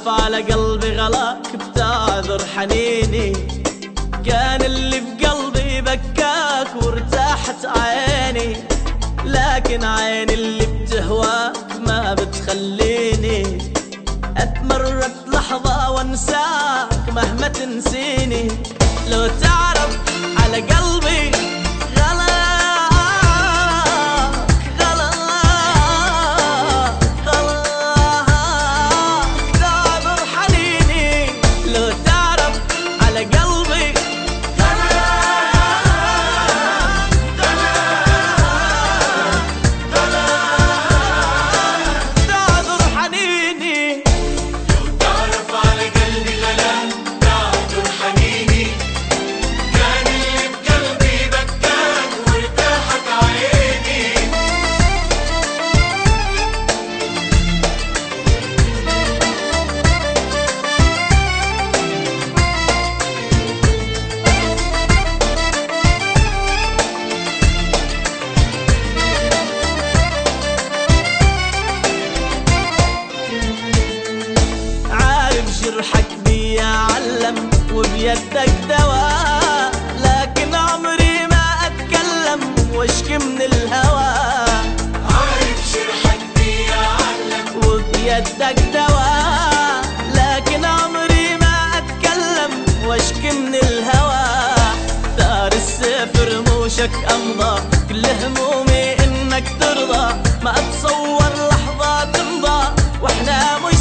تعرف على قلبي غلاك بتعذر حنيني كان اللي بقلبي بكاك وارتاحت عيني لكن عيني اللي بتهواك ما بتخليني اتمرد لحظة وانساك مهما تنسيني لو تعرف على قلبي جرحك بي علم وبيدك دواء لكن عمري ما اتكلم واشكي من الهوى عارف جرحك بي علم وبيدك دواء لكن عمري ما اتكلم واشكي من الهوى دار السيف رموشك امضى كل همومي انك ترضى ما اتصور لحظة تمضى واحنا مش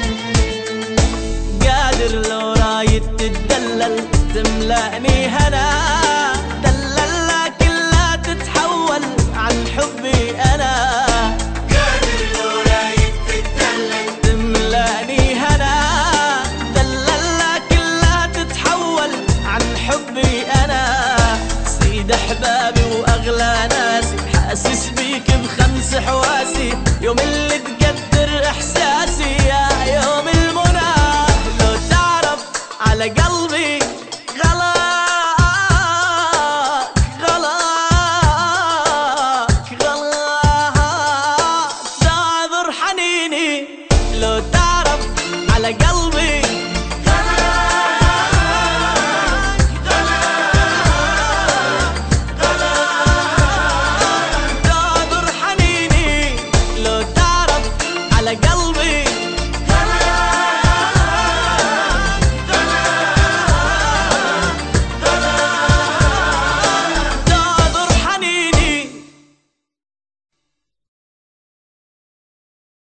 تملأني هنا